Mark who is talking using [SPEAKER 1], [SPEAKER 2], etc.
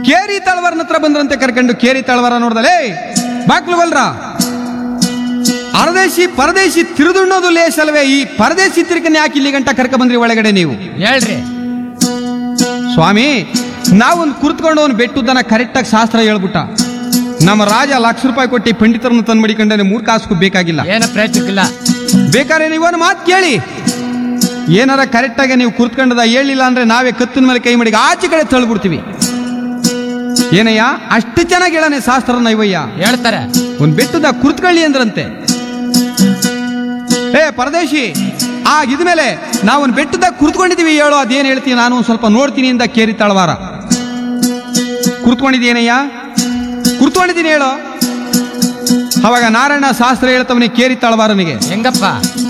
[SPEAKER 1] ಕೇರಿ ತಳವಾರನ ಹತ್ರ ಬಂದ್ರಂತೆ ಕರ್ಕೊಂಡು ಕೇರಿ ತಳವಾರ ನೋಡ್ದಲೇ ಬಾಕ್ಲು ಬಲ್ರ ಅರದೇಶಿ ಪರದೇಶಿ ತಿರುದುಣ್ಣೋದು ಲೇಸಲ್ವೇ ಈ ಪರದೇಶಿ ತಿರುಕನ್ನ ಯಾಕೆ ಇಲ್ಲಿ ಗಂಟ ಕರ್ಕ ಬಂದ್ರಿ ಒಳಗಡೆ ನೀವು
[SPEAKER 2] ಹೇಳ್ರಿ
[SPEAKER 1] ಸ್ವಾಮಿ ನಾವೊಂದು ಕುರ್ತ್ಕೊಂಡು ಅವ್ನು ಬೆಟ್ಟುದನ್ನ ಕರೆಕ್ಟಾಗಿ ಶಾಸ್ತ್ರ ಹೇಳ್ಬಿಟ್ಟ ನಮ್ಮ ರಾಜ ಲಕ್ಷ ರೂಪಾಯಿ ಕೊಟ್ಟು ಪಂಡಿತರನ್ನು ತಂದು ಮಡಿಕೊಂಡೇ ಮೂರ್ ಕಾಸು ಬೇಕಾಗಿಲ್ಲ
[SPEAKER 2] ಏನ ಪ್ರಯತ್ನಕ್ಕಿಲ್ಲ
[SPEAKER 1] ಬೇಕಾದ್ರೆ ನೀವೊಂದು ಮಾತು ಕೇಳಿ ಏನಾರ ಕರೆಕ್ಟಾಗಿ ನೀವು ಕುರ್ತ್ಕೊಂಡದ ಹೇಳಿಲ್ಲ ಅಂದ್ರೆ ನಾವೇ ಕತ್ತಿನ ಮೇಲೆ ಕೈ ಮಾಡಿ ಆಚೆ ಕಡೆ ತಳ್ಬಿಡ್ತೀವಿ ಏನಯ್ಯ ಅಷ್ಟು ಚೆನ್ನಾಗಿ ಹೇಳನೆ ಶಾಸ್ತ್ರನ ಇವಯ್ಯ
[SPEAKER 2] ಹೇಳ್ತಾರೆ
[SPEAKER 1] ಒಂದ್ ಬೆಟ್ಟದ ಕುರ್ತ್ಕೊಳ್ಳಿ ಅಂದ್ರಂತೆ ಏ ಪರದೇಶಿ ಆಗಿದ್ಮೇಲೆ ನಾವು ಒಂದು ಬೆಟ್ಟದಾಗ ಕುರ್ತ್ಕೊಂಡಿದೀವಿ ಹೇಳೋ ಅದೇನ್ ಹೇಳ್ತೀನಿ ನಾನು ಒಂದ್ ಸ್ವಲ್ಪ ನೋಡ್ತೀನಿ ಇಂದ ಕೇರಿ ತಳವಾರ ಕುರ್ತ್ಕೊಂಡಿದ್ದೀನಯ್ಯ ಕುರ್ತ್ಕೊಂಡಿದ್ದೀನಿ ಹೇಳೋ ಅವಾಗ ನಾರಾಯಣ ಶಾಸ್ತ್ರ ಹೇಳ್ತವನಿಗೆ ಕೇರಿ ತಳವಾರನಿಗೆ
[SPEAKER 2] ಹೆಂಗಪ್ಪ